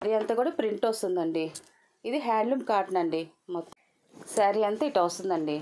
ఇది అంతా కూడా ప్రింట్ వస్తుందండి ఇది హ్యాండ్లూమ్ కాటన్ అండి మొత్తం శారీ అంతా ఇట్లా వస్తుందండి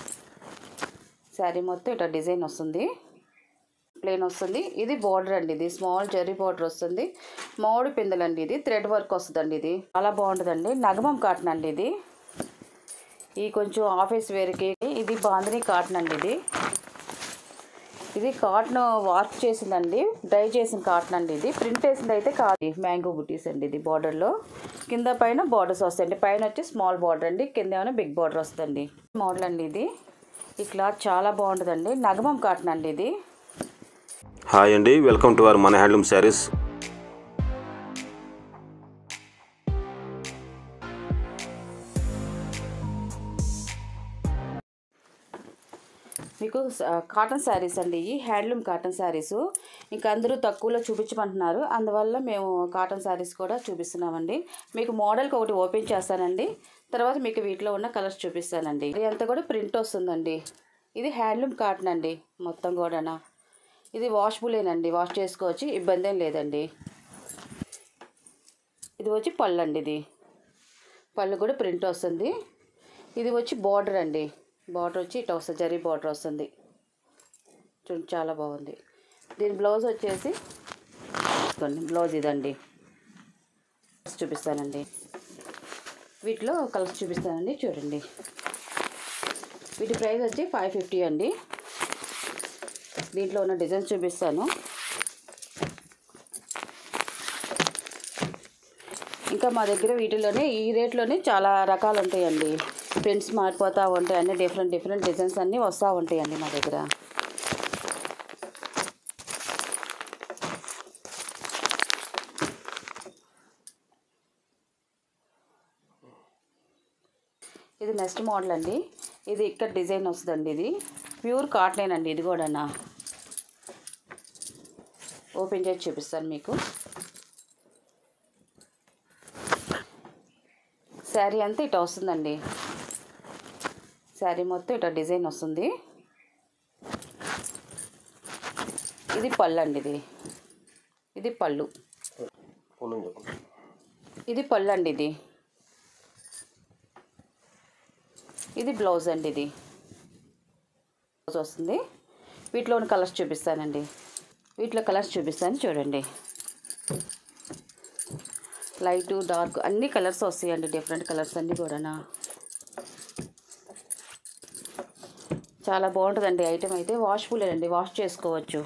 శారీ మొత్తం ఇట్లా డిజైన్ వస్తుంది ప్లెయిన్ వస్తుంది ఇది బార్డర్ అండి ఇది స్మాల్ జరీ బార్డర్ వస్తుంది మామిడి పిందెలండి ఇది థ్రెడ్ వర్క్ వస్తుందండి ఇది చాలా బాగుంటుందండి నగమం కాటన్ అండి ఇది ఈ కొంచెం ఆఫీస్ వేర్కి ఇది బాందిని కాటన్ అండి ఇది ఇది కాటన్ వార్క్ చేసిందండి డై చేసిన కాటన్ అండి ఇది ప్రింట్ వేసింది అయితే కాదు మ్యాంగో బుటీస్ అండి ఇది బార్డర్లో కింద పైన బార్డర్స్ వస్తాయండి పైన వచ్చి స్మాల్ బార్డర్ అండి కింద ఏమైనా బిగ్ బార్డర్ వస్తుంది మోడల్ అండి ఇది ఈ క్లాత్ చాలా బాగుంటుందండి నగమం కాటన్ అండి ఇది హాయ్ అండి వెల్కమ్ టు అవర్ మన హ్యాండ్లూమ్ శారీస్ మీకు స- కాటన్ శారీస్ అండి ఇవి హ్యాండ్లూమ్ కాటన్ శారీస్ ఇంకా అందరూ తక్కువలో చూపించమంటున్నారు అందువల్ల మేము కాటన్ శారీస్ కూడా చూపిస్తున్నామండి మీకు మోడల్కి ఒకటి ఓపెన్ చేస్తానండి తర్వాత మీకు వీటిలో ఉన్న కలర్స్ చూపిస్తానండి ఇది అంతా కూడా ప్రింట్ వస్తుందండి ఇది హ్యాండ్లూమ్ కాటన్ అండి మొత్తం కూడానా ఇది వాషబులేనండి వాష్ చేసుకోవచ్చు ఇబ్బంది ఏం లేదండి ఇది వచ్చి పళ్ళు అండి ఇది పళ్ళు కూడా ప్రింట్ వస్తుంది ఇది వచ్చి బార్డర్ అండి బార్డర్ వచ్చి ఇట్లా వస్తుంది జరీ బార్డర్ వస్తుంది చూడండి చాలా బాగుంది దీని బ్లౌజ్ వచ్చేసి ఇదిగోండి, బ్లౌజ్ ఇదండి చూపిస్తానండి వీటిలో కలర్స్ చూపిస్తానండి చూడండి వీటి ప్రైస్ వచ్చి ఫైవ్ ఫిఫ్టీ అండి దీంట్లో ఉన్న డిజైన్స్ చూపిస్తాను ఇంకా మా దగ్గర వీటిలోనే ఈ రేట్లోనే చాలా రకాలు ఉంటాయండి ప్రింట్స్ మారిపోతూ ఉంటాయి అన్ని డిఫరెంట్ డిఫరెంట్ డిజైన్స్ అన్నీ వస్తూ ఉంటాయండి మా దగ్గర ఇది నెక్స్ట్ మోడల్ అండి ఇది ఇక్కడ డిజైన్ వస్తుందండి ఇది ప్యూర్ కాటన్ అండి ఇది కూడా ఓపెన్ చేసి చూపిస్తాను మీకు శారీ అంతా ఇట్లా వస్తుందండి శారీ మొత్తం ఇట్లా డిజైన్ వస్తుంది ఇది పళ్ళు అండి ఇది ఇది పళ్ళు ఇది పళ్ళు అండి ఇది ఇది బ్లౌజ్ అండి ఇది బ్లౌజ్ వస్తుంది వీటిలోని కలర్స్ చూపిస్తానండి వీటిలో కలర్స్ చూపిస్తాను చూడండి లైట్ డార్క్ అన్ని కలర్స్ వస్తాయండి డిఫరెంట్ కలర్స్ అన్నీ కూడానా చాలా బాగుంటుందండి ఐటెం అయితే వాష్ఫుల్ అండి వాష్ చేసుకోవచ్చు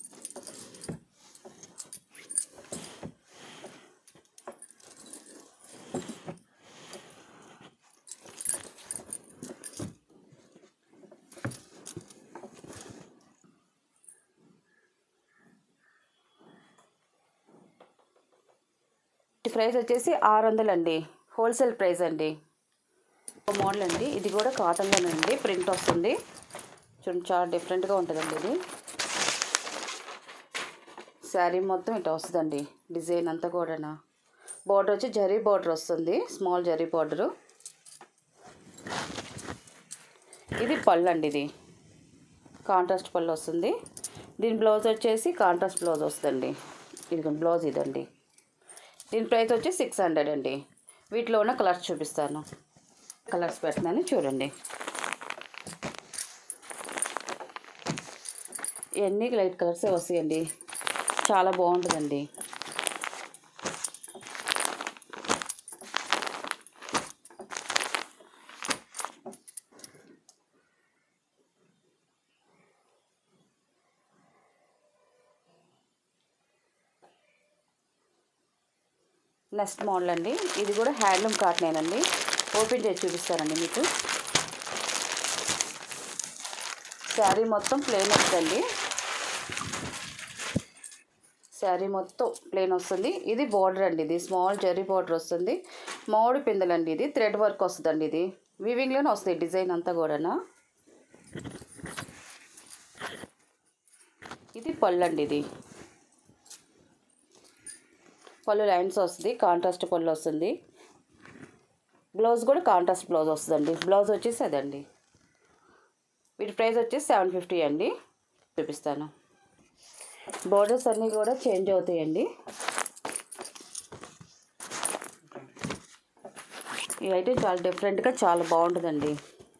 ప్రైస్ వచ్చేసి ఆరు వందలు అండి హోల్సేల్ ప్రైస్ అండి ఒక మోడల్ అండి ఇది కూడా కాటన్లోనండి ప్రింట్ వస్తుంది చూడండి చాలా డిఫరెంట్గా ఉంటుందండి ఇది శారీ మొత్తం ఇట్లా వస్తుందండి డిజైన్ అంతా కూడానా బార్డర్ వచ్చి జరీ బార్డర్ వస్తుంది స్మాల్ జరీ బార్డరు ఇది పళ్ళు అండి ఇది కాంట్రాస్ట్ పళ్ళు వస్తుంది దీని బ్లౌజ్ వచ్చేసి కాంట్రాస్ట్ బ్లౌజ్ వస్తుందండి ఇది బ్లౌజ్ ఇదండి దీని ప్రైస్ వచ్చి సిక్స్ హండ్రెడ్ అండి వీటిలో ఉన్న కలర్స్ చూపిస్తాను కలర్స్ పెడుతున్నాను చూడండి ఇవన్నీ లైట్ కలర్సే వస్తాయండి చాలా బాగుంటుందండి నెక్స్ట్ మోడల్ అండి ఇది కూడా హ్యాండ్లూమ్ కాటనేనండి ఓపెన్ చేసి చూపిస్తానండి మీకు శారీ మొత్తం ప్లెయిన్ వస్తుంది శారీ మొత్తం ప్లెయిన్ వస్తుంది ఇది బార్డర్ అండి ఇది స్మాల్ జరీ బార్డర్ వస్తుంది మామిడి పిందెలండి ఇది థ్రెడ్ వర్క్ వస్తుందండి ఇది వీవింగ్లోనే వస్తుంది డిజైన్ అంతా కూడానా ఇది పళ్ళు అండి ఇది పళ్ళు లైన్స్ వస్తుంది కాంట్రాస్ట్ పళ్ళు వస్తుంది బ్లౌజ్ కూడా కాంట్రాస్ట్ బ్లౌజ్ వస్తుందండి బ్లౌజ్ వచ్చేసి అదండి వీటి ప్రైస్ వచ్చేసి సెవెన్ ఫిఫ్టీ అండి చూపిస్తాను బోర్డర్స్ అన్నీ కూడా చేంజ్ అవుతాయండి ఈ ఐటెం చాలా డిఫరెంట్గా చాలా బాగుంటుందండి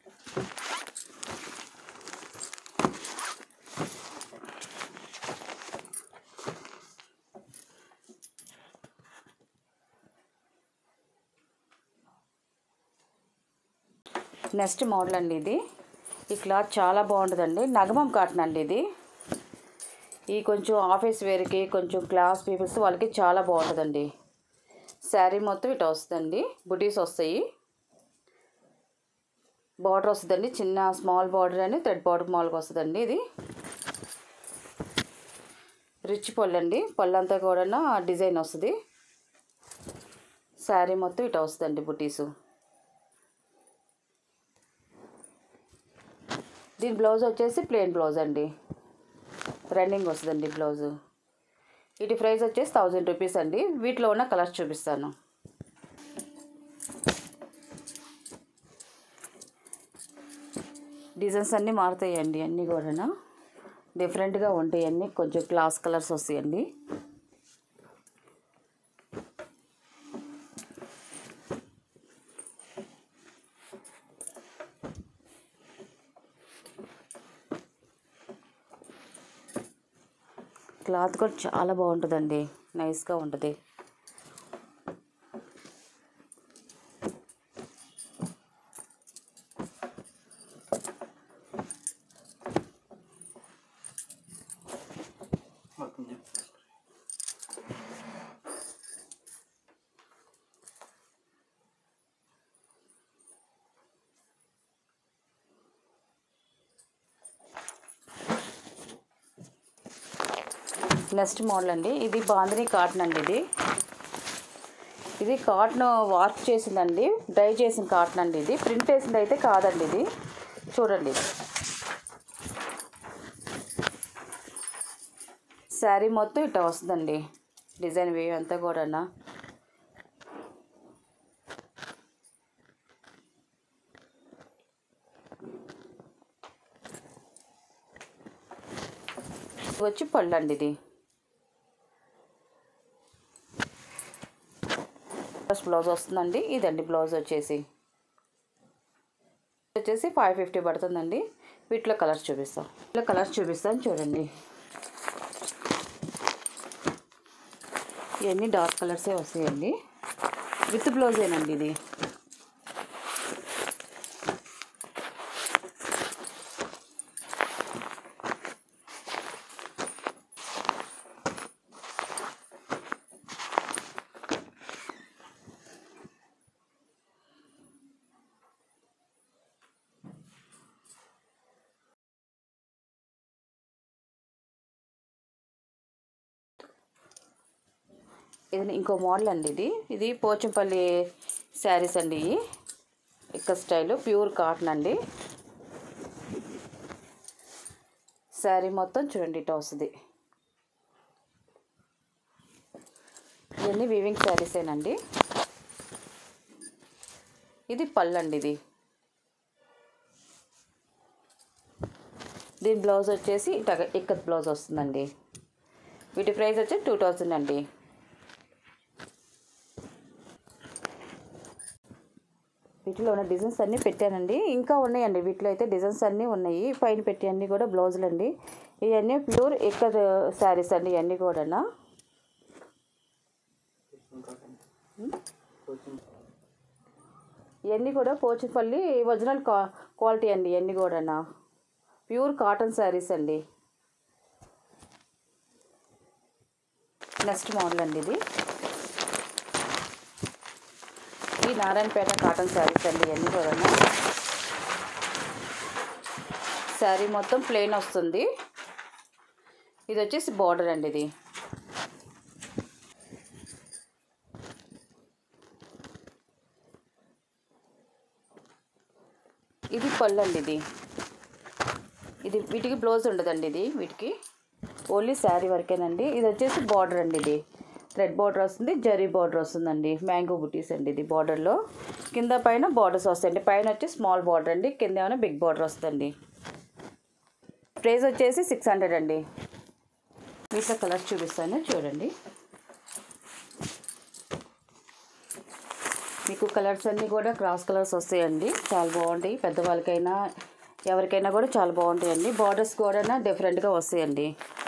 నెక్స్ట్ మోడల్ అండి ఇది ఈ క్లాత్ చాలా బాగుంటుందండి నగమం కాటన్ అండి ఇది ఈ కొంచెం ఆఫీస్ వేర్కి కొంచెం క్లాస్ పీపుల్స్ వాళ్ళకి చాలా బాగుంటుందండి శారీ మొత్తం ఇట్లా వస్తుందండి బుటీస్ వస్తాయి బార్డర్ వస్తుందండి చిన్న స్మాల్ బార్డర్ అని థ్రెడ్ బార్డర్ మాల్గా వస్తుందండి ఇది రిచ్ పళ్ళు అండి పళ్ళు అంతా కూడా డిజైన్ వస్తుంది శారీ మొత్తం ఇట్లా వస్తుందండి బుటీసు దీని బ్లౌజ్ వచ్చేసి ప్లెయిన్ బ్లౌజ్ అండి రన్నింగ్ వస్తుందండి బ్లౌజు వీటి ప్రైస్ వచ్చేసి థౌజండ్ రూపీస్ అండి వీటిలో ఉన్న కలర్స్ చూపిస్తాను డిజైన్స్ అన్నీ మారుతాయండి అన్నీ కూడా డిఫరెంట్గా ఉంటాయి అన్నీ కొంచెం క్లాస్ కలర్స్ వస్తాయండి క్లాత్ కూడా చాలా బాగుంటుందండి నైస్గా ఉంటుంది నెక్స్ట్ మోడల్ అండి ఇది బాందిని కాటన్ అండి ఇది ఇది కాటన్ వార్క్ చేసిందండి డై చేసిన కాటన్ అండి ఇది ప్రింట్ వేసింది అయితే కాదండి ఇది చూడండి శారీ మొత్తం ఇట్లా వస్తుందండి డిజైన్ వేవ్ అంతా కూడా వచ్చి పళ్ళు అండి ఇది ఫస్ట్ బ్లౌజ్ వస్తుందండి ఇదండి బ్లౌజ్ వచ్చేసి వచ్చేసి ఫైవ్ ఫిఫ్టీ పడుతుందండి వీటిలో కలర్స్ చూపిస్తాం వీటిలో కలర్స్ చూపిస్తాను చూడండి ఇవన్నీ డార్క్ కలర్సే వస్తాయండి విత్ బ్లౌజేనండి ఇది ఇది ఇంకో మోడల్ అండి ఇది ఇది పోచంపల్లి శారీస్ అండి ఇవి ఇక్క స్టైల్ ప్యూర్ కాటన్ అండి శారీ మొత్తం చూడండి ఇట్లా వస్తుంది ఇవన్నీ వీవింగ్ శారీసేనండి ఇది పళ్ళు అండి ఇది దీని బ్లౌజ్ వచ్చేసి ఇట ఇక్కత్ బ్లౌజ్ వస్తుందండి వీటి ప్రైస్ వచ్చి టూ థౌజండ్ అండి వీటిలో ఉన్న డిజైన్స్ అన్నీ పెట్టానండి ఇంకా ఉన్నాయండి వీటిలో అయితే డిజైన్స్ అన్నీ ఉన్నాయి పైన పెట్టి అన్నీ కూడా బ్లౌజులు అండి ఇవన్నీ ప్యూర్ ఎక్కర్ శారీస్ అండి ఇవన్నీ కూడా ఇవన్నీ కూడా పోచంపల్లి ఒరిజినల్ కా క్వాలిటీ అండి ఇవన్నీ కూడా ప్యూర్ కాటన్ శారీస్ అండి నెక్స్ట్ మోడల్ అండి ఇది ఈ నారాయణపేట కాటన్ శారీస్ అండి ఇవన్నీ కూడా శారీ మొత్తం ప్లెయిన్ వస్తుంది ఇది వచ్చేసి బార్డర్ అండి ఇది ఇది పళ్ళు అండి ఇది ఇది వీటికి బ్లౌజ్ ఉండదండి ఇది వీటికి ఓన్లీ శారీ వరకేనండి ఇది వచ్చేసి బార్డర్ అండి ఇది థ్రెడ్ బార్డర్ వస్తుంది జరీ బార్డర్ వస్తుందండి మ్యాంగో బుటీస్ అండి ఇది బార్డర్లో కింద పైన బార్డర్స్ వస్తాయండి పైన వచ్చి స్మాల్ బార్డర్ అండి కింద ఏమైనా బిగ్ బార్డర్ వస్తుందండి ప్రైస్ వచ్చేసి సిక్స్ హండ్రెడ్ అండి వీటిలో కలర్స్ చూపిస్తాను చూడండి మీకు కలర్స్ అన్నీ కూడా క్రాస్ కలర్స్ వస్తాయండి చాలా బాగుంటాయి పెద్దవాళ్ళకైనా ఎవరికైనా కూడా చాలా బాగుంటాయండి బార్డర్స్ కూడా డిఫరెంట్గా వస్తాయండి